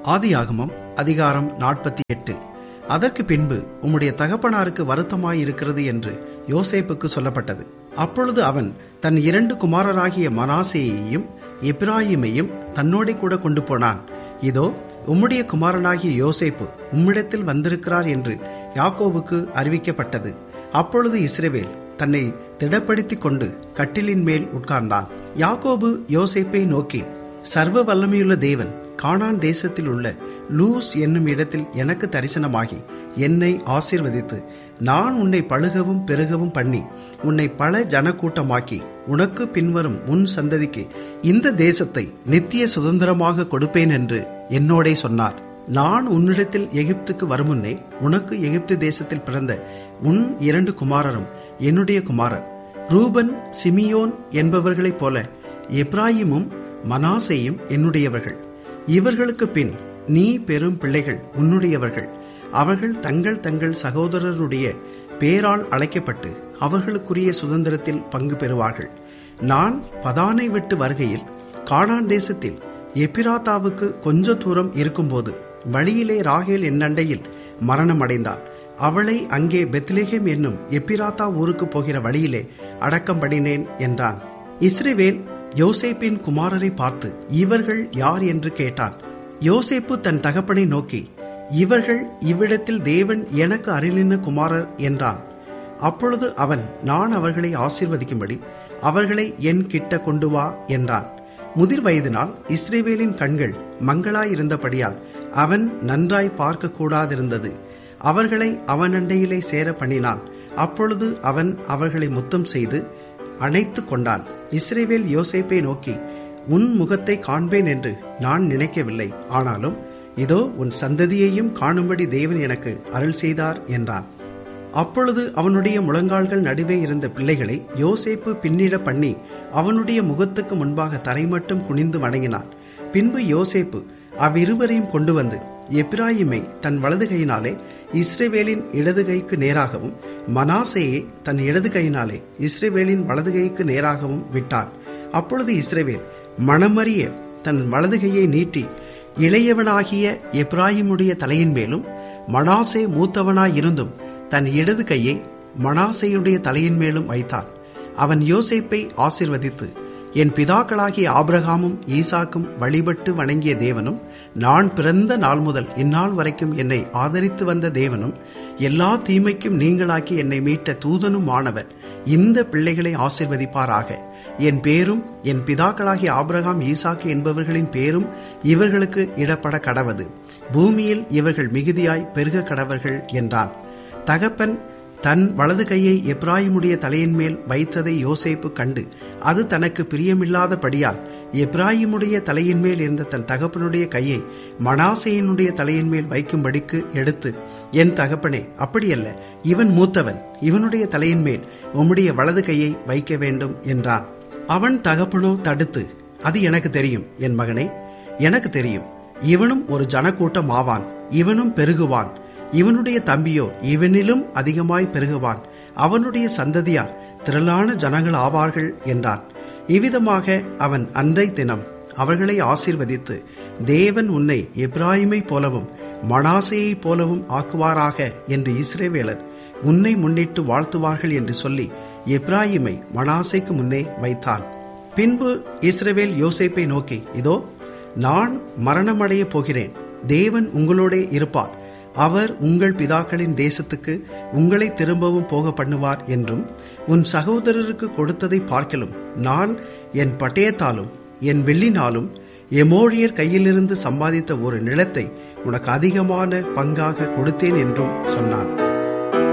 ஆதியாகமம் அதிகாரம் நாற்பத்தி எட்டு அதற்கு பின்பு உம்முடைய தகப்பனாருக்கு வருத்தமாயிருக்கிறது என்று யோசேப்புக்கு சொல்லப்பட்டது அப்பொழுது அவன் தன் இரண்டு குமாரராகிய மனாசேயையும் எப்ராயிமையும் தன்னோடே கூட கொண்டு போனான் இதோ உம்முடைய குமாரனாகிய யோசேப்பு உம்மிடத்தில் வந்திருக்கிறார் என்று யாக்கோபுக்கு அறிவிக்கப்பட்டது அப்பொழுது இஸ்ரவேல் தன்னை திடப்படுத்திக் கொண்டு கட்டிலின் மேல் உட்கார்ந்தான் யாக்கோபு யோசேப்பை நோக்கி சர்வ வல்லமையுள்ள தேவன் கானான் தேசத்தில் உள்ள லூஸ் என்னும் இடத்தில் எனக்கு தரிசனமாகி என்னை ஆசீர்வதித்து நான் உன்னை பழுகவும் பெருகவும் பண்ணி உன்னை பல ஜனக்கூட்டமாக்கி உனக்கு பின்வரும் உன் சந்ததிக்கு இந்த தேசத்தை நித்திய சுதந்திரமாக கொடுப்பேன் என்று என்னோடே சொன்னார் நான் உன்னிடத்தில் எகிப்துக்கு வருமுன்னே உனக்கு எகிப்து தேசத்தில் பிறந்த உன் இரண்டு குமாரரும் என்னுடைய குமாரர் ரூபன் சிமியோன் என்பவர்களைப் போல எப்ராயிமும் மனாசேயும் என்னுடையவர்கள் இவர்களுக்கு பின் நீ பெரும் பிள்ளைகள் உன்னுடையவர்கள் அவர்கள் தங்கள் தங்கள் சகோதரருடைய பேரால் அழைக்கப்பட்டு அவர்களுக்குரிய சுதந்திரத்தில் பங்கு பெறுவார்கள் நான் பதானை விட்டு வருகையில் கானான் தேசத்தில் எப்பிராத்தாவுக்கு கொஞ்ச தூரம் இருக்கும்போது வழியிலே ராகேல் என்னண்டையில் மரணம் அடைந்தாள் அவளை அங்கே பெத்லேஹேம் என்னும் எப்பிராத்தா ஊருக்கு போகிற வழியிலே அடக்கம் பண்ணினேன் என்றான் இஸ்ரேவேல் யோசேப்பின் குமாரரை பார்த்து இவர்கள் யார் என்று கேட்டான் யோசேப்பு தன் தகப்பனை நோக்கி இவர்கள் இவ்விடத்தில் தேவன் எனக்கு அருளின குமாரர் என்றான் அப்பொழுது அவன் நான் அவர்களை ஆசீர்வதிக்கும்படி அவர்களை என் கிட்ட கொண்டு வா என்றான் முதிர் வயதினால் இஸ்ரேவேலின் கண்கள் மங்களாயிருந்தபடியால் அவன் நன்றாய் பார்க்க கூடாதிருந்தது அவர்களை அவன் அண்டையிலே சேர பண்ணினான் அப்பொழுது அவன் அவர்களை முத்தம் செய்து அணைத்து கொண்டான் இஸ்ரேவேல் யோசேப்பை நோக்கி உன் முகத்தை காண்பேன் என்று நான் நினைக்கவில்லை ஆனாலும் இதோ உன் சந்ததியையும் காணும்படி தேவன் எனக்கு அருள் செய்தார் என்றான் அப்பொழுது அவனுடைய முழங்கால்கள் நடுவே இருந்த பிள்ளைகளை யோசேப்பு பின்னிட பண்ணி அவனுடைய முகத்துக்கு முன்பாக தரை மட்டும் குனிந்து வணங்கினான் பின்பு யோசேப்பு அவ்விருவரையும் கொண்டு வந்து எப்ராயிமை தன் வலது கையினாலே இஸ்ரேவேலின் இடது கைக்கு நேராகவும் மனாசேயை தன் இடது கையினாலே இஸ்ரேவேலின் வலது கைக்கு நேராகவும் விட்டான் அப்பொழுது இஸ்ரேவேல் மனமறிய தன் வலது கையை நீட்டி இளையவனாகிய எப்ராஹிமுடைய தலையின் மேலும் மனாசே மூத்தவனாயிருந்தும் தன் இடது கையை மனாசையுடைய தலையின் மேலும் வைத்தான் அவன் யோசேப்பை ஆசிர்வதித்து என் பிதாக்களாகிய ஆபிரகாமும் ஈசாக்கும் வழிபட்டு வணங்கிய தேவனும் நான் பிறந்த நாள் முதல் இந்நாள் வரைக்கும் என்னை ஆதரித்து வந்த தேவனும் எல்லா தீமைக்கும் நீங்களாக்கி என்னை மீட்ட தூதனும் ஆனவர் இந்த பிள்ளைகளை ஆசிர்வதிப்பாராக என் பேரும் என் பிதாக்களாகிய ஆபிரகாம் ஈசாக்கு என்பவர்களின் பேரும் இவர்களுக்கு இடப்பட கடவது பூமியில் இவர்கள் மிகுதியாய் பெருக கடவர்கள் என்றான் தகப்பன் தன் வலது கையை எப்ராயிமுடைய தலையின் மேல் வைத்ததை யோசேப்பு கண்டு அது தனக்கு பிரியமில்லாதபடியால் எப்ராயிமுடைய தலையின் மேல் இருந்த தன் தகப்பனுடைய கையை மனாசையினுடைய தலையின் மேல் வைக்கும்படிக்கு எடுத்து என் தகப்பனே அப்படியல்ல இவன் மூத்தவன் இவனுடைய தலையின் மேல் உம்முடைய வலது கையை வைக்க வேண்டும் என்றான் அவன் தகப்பனோ தடுத்து அது எனக்கு தெரியும் என் மகனே எனக்கு தெரியும் இவனும் ஒரு ஜனக்கூட்டம் ஆவான் இவனும் பெருகுவான் இவனுடைய தம்பியோ இவனிலும் அதிகமாய் பெருகுவான் அவனுடைய சந்ததியார் திரளான ஜனங்கள் ஆவார்கள் என்றான் இவ்விதமாக அவன் அன்றை தினம் அவர்களை ஆசீர்வதித்து தேவன் உன்னை எப்ராஹிமை போலவும் மனாசையைப் போலவும் ஆக்குவாராக என்று இஸ்ரேவேலர் உன்னை முன்னிட்டு வாழ்த்துவார்கள் என்று சொல்லி எப்ராஹிமை மனாசைக்கு முன்னே வைத்தான் பின்பு இஸ்ரேவேல் யோசேப்பை நோக்கி இதோ நான் மரணமடைய போகிறேன் தேவன் உங்களோடே இருப்பார் அவர் உங்கள் பிதாக்களின் தேசத்துக்கு உங்களை திரும்பவும் போக பண்ணுவார் என்றும் உன் சகோதரருக்கு கொடுத்ததை பார்க்கலும் நான் என் பட்டயத்தாலும் என் வெள்ளினாலும் எமோழியர் கையிலிருந்து சம்பாதித்த ஒரு நிலத்தை உனக்கு அதிகமான பங்காக கொடுத்தேன் என்றும் சொன்னான்